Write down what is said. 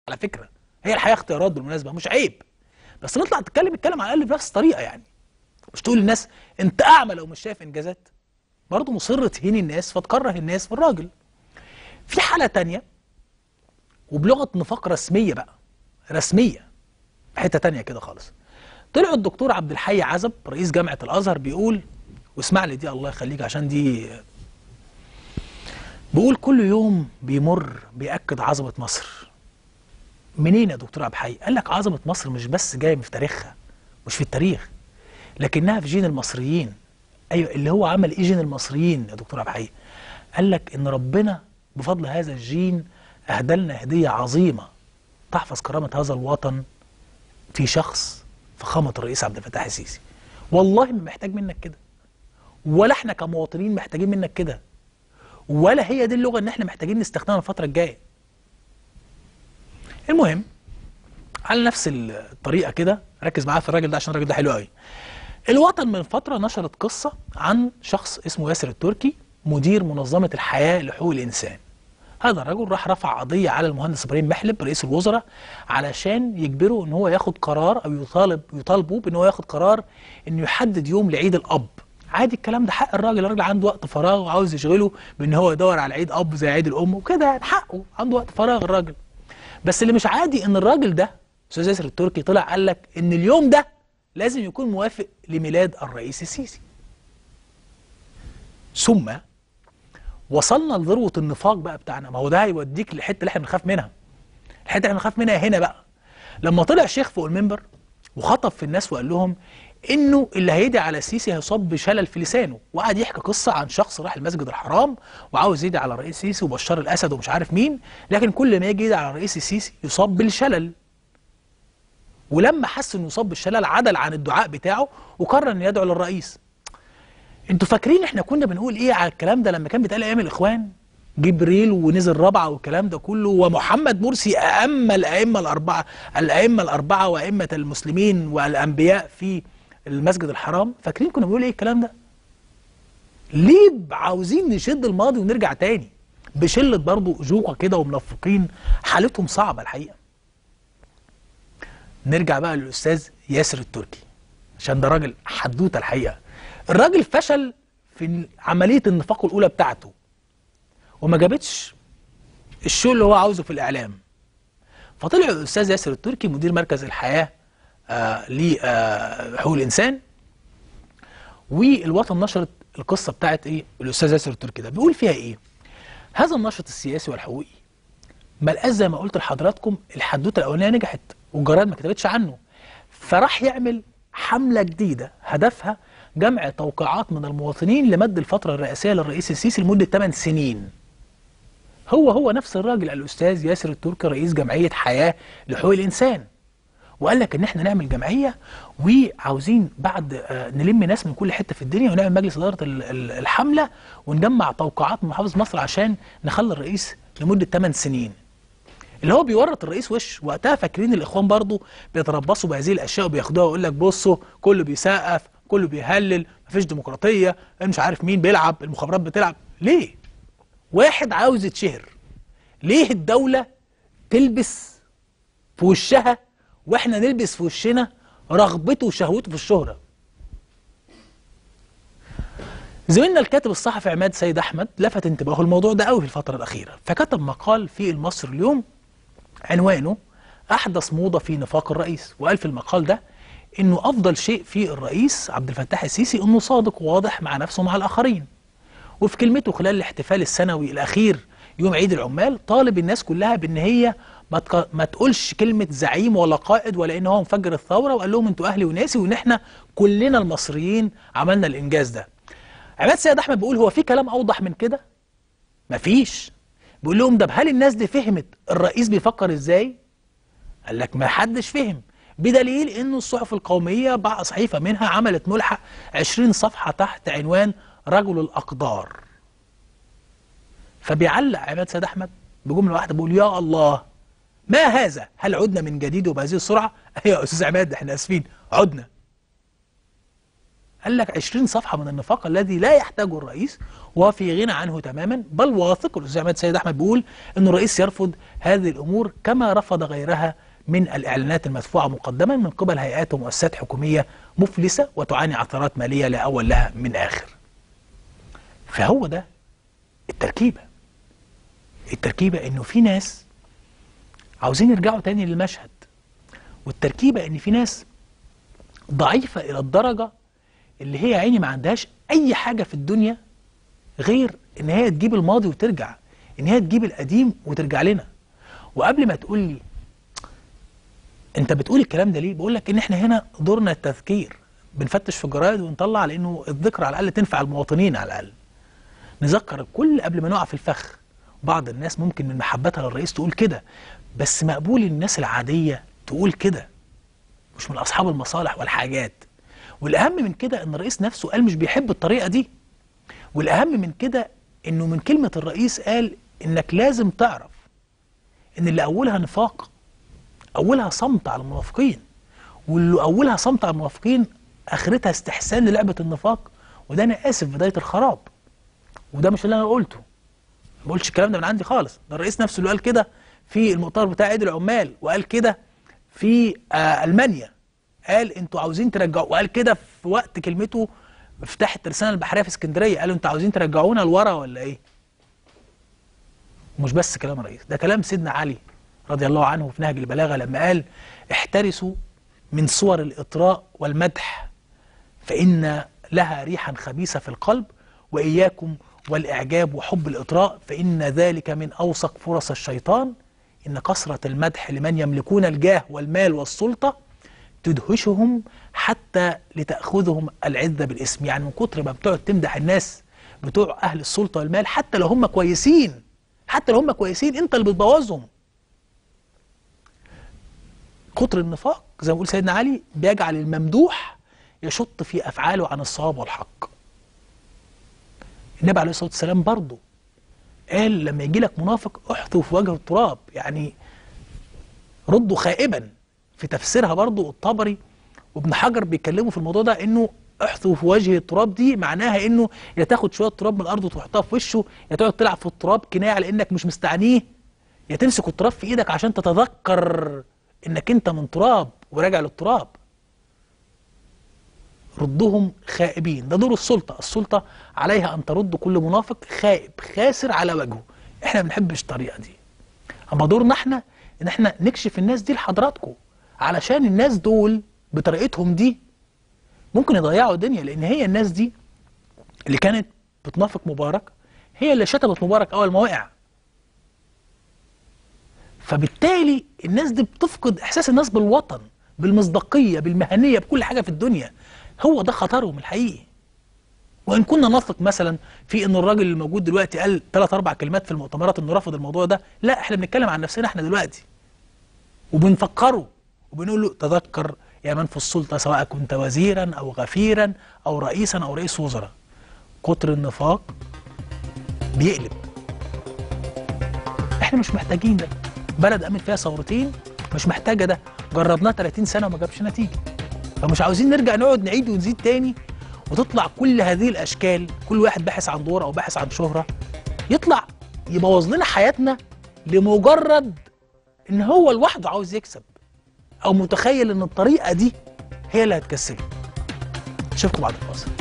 على فكره هي الحياه اختيارات بالمناسبه مش عيب بس نطلع تتكلم اتكلم على الاقل بنفس الطريقه يعني مش تقول للناس انت اعمى لو مش شايف انجازات برضه مصر تهين الناس فتكره الناس في الراجل في حاله تانية وبلغه نفاق رسميه بقى رسميه في حته تانية كده خالص طلع الدكتور عبد الحي عزب رئيس جامعه الازهر بيقول واسمع لي دي الله يخليك عشان دي بيقول كل يوم بيمر بيأكد عظمة مصر منين يا دكتور عبد الحي؟ قال لك عظمة مصر مش بس جاية من في تاريخها مش في التاريخ لكنها في جين المصريين ايوه اللي هو عمل ايه جين المصريين يا دكتور عبد الحي؟ قال لك ان ربنا بفضل هذا الجين اهدى لنا هدية عظيمة تحفظ كرامة هذا الوطن في شخص فخامة الرئيس عبد الفتاح السيسي والله ما محتاج منك كده ولا احنا كمواطنين محتاجين منك كده ولا هي دي اللغه اللي احنا محتاجين نستخدمها الفتره الجايه المهم على نفس الطريقه كده ركز معايا في الراجل ده عشان الراجل ده حلو قوي الوطن من فتره نشرت قصه عن شخص اسمه ياسر التركي مدير منظمه الحياه لحقوق الانسان هذا الرجل راح رفع قضيه على المهندس ابراهيم محلب رئيس الوزراء علشان يجبره ان هو ياخد قرار او يطالب يطالبه بان هو ياخد قرار انه يحدد يوم لعيد الاب عادي الكلام ده حق الراجل الراجل عنده وقت فراغ وعاوز يشغله بان هو يدور على عيد اب زي عيد الام وكده يعني حقه عنده وقت فراغ الراجل بس اللي مش عادي ان الراجل ده استاذ ياسر التركي طلع قال لك ان اليوم ده لازم يكون موافق لميلاد الرئيس السيسي ثم وصلنا لذروه النفاق بقى بتاعنا ما هو ده هيوديك للحته اللي احنا بنخاف منها الحته اللي احنا بنخاف منها هنا بقى لما طلع شيخ فوق المنبر وخطب في الناس وقال لهم انه اللي هيدعي على السيسي هيصاب بشلل في لسانه وقعد يحكي قصه عن شخص راح المسجد الحرام وعاوز يدعي على الرئيس السيسي وبشار الاسد ومش عارف مين لكن كل ما يجي يدعي على الرئيس السيسي يصاب بالشلل ولما حس انه يصاب بالشلل عدل عن الدعاء بتاعه وقرر انه يدعو للرئيس انتوا فاكرين احنا كنا بنقول ايه على الكلام ده لما كان بيتقال ايام الاخوان جبريل ونزل رابعه والكلام ده كله ومحمد مرسي أأم الأئمة الأربعة الأئمة الأربعة وأئمة المسلمين والأنبياء في المسجد الحرام فاكرين كنا بنقول ايه الكلام ده ليه عاوزين نشد الماضي ونرجع تاني بشلة برضه جوقة كده ومنفقين حالتهم صعبة الحقيقة نرجع بقى للأستاذ ياسر التركي عشان ده راجل حدوتة الحقيقة الراجل فشل في عملية النفاق الأولى بتاعته وما جابتش الشو اللي هو عاوزه في الإعلام فطلع الأستاذ ياسر التركي مدير مركز الحياة آه لحقوق الانسان والوطن نشرت القصه بتاعت ايه الاستاذ ياسر التركي ده بيقول فيها ايه هذا النشط السياسي والحقوقي ملقاش زي ما قلت لحضراتكم الحدوته الاولانيه نجحت والجرائد ما كتبتش عنه فراح يعمل حمله جديده هدفها جمع توقيعات من المواطنين لمد الفتره الرئاسيه للرئيس السيسي لمده 8 سنين هو هو نفس الراجل الاستاذ ياسر التركي رئيس جمعيه حياه لحقوق الانسان وقال لك ان احنا نعمل جمعيه وعاوزين بعد آه نلم ناس من كل حته في الدنيا ونعمل مجلس اداره الحمله ونجمع توقعات من محافظ مصر عشان نخلي الرئيس لمده 8 سنين. اللي هو بيورط الرئيس وش وقتها فاكرين الاخوان برضو بيتربصوا بهذه الاشياء وبياخدوها ويقول لك بصوا كله بيسقف كله بيهلل مفيش ديمقراطيه مش عارف مين بيلعب المخابرات بتلعب ليه؟ واحد عاوز يتشهر ليه الدوله تلبس في وشها واحنا نلبس في وشنا رغبته وشهوته في الشهرة زميلنا الكاتب الصحفي عماد سيد احمد لفت انتباهه الموضوع ده قوي في الفترة الأخيرة فكتب مقال في المصر اليوم عنوانه أحدث موضة في نفاق الرئيس وقال في المقال ده إنه أفضل شيء في الرئيس عبد الفتاح السيسي إنه صادق وواضح مع نفسه ومع الآخرين وفي كلمته خلال الاحتفال السنوي الأخير يوم عيد العمال طالب الناس كلها بإن هي ما, تق... ما تقولش كلمة زعيم ولا قائد ولا ان هو مفجر الثورة وقال لهم انتوا اهلي وناسي وان احنا كلنا المصريين عملنا الانجاز ده عماد سيد احمد بيقول هو في كلام اوضح من كده مفيش بيقول لهم ده هل الناس دي فهمت الرئيس بيفكر ازاي قال لك ما حدش فهم بدليل انه الصحف القومية بعض صحيفة منها عملت ملحق 20 صفحة تحت عنوان رجل الاقدار فبيعلق عماد سيد احمد بجملة واحدة بيقول يا الله ما هذا؟ هل عدنا من جديد وبهذه السرعة؟ أيوة يا أستاذ عماد احنا آسفين عدنا. قال لك 20 صفحه من النفاق الذي لا يحتاجه الرئيس وفي غنى عنه تماما بل واثق الاستاذ عماد سيد احمد بيقول ان الرئيس يرفض هذه الامور كما رفض غيرها من الاعلانات المدفوعه مقدما من قبل هيئات ومؤسسات حكوميه مفلسه وتعاني عثرات ماليه لا اول لها من اخر. فهو ده التركيبه. التركيبه انه في ناس عاوزين يرجعوا تاني للمشهد. والتركيبه ان في ناس ضعيفه الى الدرجه اللي هي عيني ما عندهاش اي حاجه في الدنيا غير ان هي تجيب الماضي وترجع ان هي تجيب القديم وترجع لنا وقبل ما تقول لي انت بتقول الكلام ده ليه بقول لك ان احنا هنا دورنا التذكير بنفتش في الجرايد ونطلع لانه الذكر على الاقل تنفع المواطنين على الاقل نذكر الكل قبل ما نقع في الفخ بعض الناس ممكن من محبتها للرئيس تقول كده بس مقبول الناس العاديه تقول كده مش من اصحاب المصالح والحاجات والاهم من كده ان الرئيس نفسه قال مش بيحب الطريقه دي والاهم من كده انه من كلمه الرئيس قال انك لازم تعرف ان اللي اولها نفاق اولها صمت على المنافقين واللي اولها صمت على المنافقين اخرتها استحسان للعبه النفاق وده انا اسف بدايه الخراب وده مش اللي انا قلته ما بقولش الكلام ده من عندي خالص ده الرئيس نفسه اللي قال كده في المؤتمر بتاع عيد العمال وقال كده في آه المانيا قال انتوا عاوزين ترجعوا وقال كده في وقت كلمته افتتاح الترسانه البحريه في اسكندريه قالوا انتوا عاوزين ترجعونا لورا ولا ايه؟ ومش بس كلام الرئيس ده كلام سيدنا علي رضي الله عنه في نهج البلاغه لما قال احترسوا من صور الاطراء والمدح فان لها ريحا خبيثه في القلب واياكم والاعجاب وحب الاطراء فان ذلك من اوثق فرص الشيطان ان كثره المدح لمن يملكون الجاه والمال والسلطه تدهشهم حتى لتأخذهم العزة بالاسم يعني من كتر ما بتقعد تمدح الناس بتوع أهل السلطة والمال حتى لو هم كويسين حتى لو هم كويسين أنت اللي بتبوظهم كتر النفاق زي ما بيقول سيدنا علي بيجعل الممدوح يشط في أفعاله عن الصواب والحق النبي عليه الصلاة والسلام برضه قال لما يجي لك منافق احثوا في وجه التراب يعني ردوا خائبا في تفسيرها برضو الطبري وابن حجر بيتكلموا في الموضوع ده انه احثوا في وجه التراب دي معناها انه يا تاخد شويه تراب من الارض وتحطها في وشه يا تقعد تلعب في التراب كنايه على انك مش مستعنيه يا تمسك التراب في ايدك عشان تتذكر انك انت من تراب وراجع للتراب ردهم خائبين ده دور السلطه السلطه عليها ان ترد كل منافق خائب خاسر على وجهه احنا ما بنحبش الطريقه دي اما دورنا احنا ان احنا نكشف الناس دي لحضراتكم علشان الناس دول بطريقتهم دي ممكن يضيعوا الدنيا لان هي الناس دي اللي كانت بتنافق مبارك هي اللي شتمت مبارك اول ما وقع فبالتالي الناس دي بتفقد احساس الناس بالوطن بالمصداقيه بالمهنيه بكل حاجه في الدنيا هو ده خطرهم الحقيقي وان كنا نثق مثلا في ان الراجل اللي موجود دلوقتي قال ثلاث اربع كلمات في المؤتمرات انه رفض الموضوع ده لا احنا بنتكلم عن نفسنا احنا دلوقتي وبنفكره وبنقول له تذكر يا من في السلطة سواء كنت وزيرا أو غفيرا أو رئيسا أو رئيس وزراء كتر النفاق بيقلب احنا مش محتاجين ده بلد قامت فيها ثورتين مش محتاجة ده جربناه 30 سنة وما جابش نتيجة فمش عاوزين نرجع نقعد نعيد ونزيد تاني وتطلع كل هذه الأشكال كل واحد باحث عن دور أو باحث عن شهرة يطلع يبوظ لنا حياتنا لمجرد ان هو لوحده عاوز يكسب او متخيل ان الطريقه دي هي اللي هتكسبه اشوفكم بعد الفاصل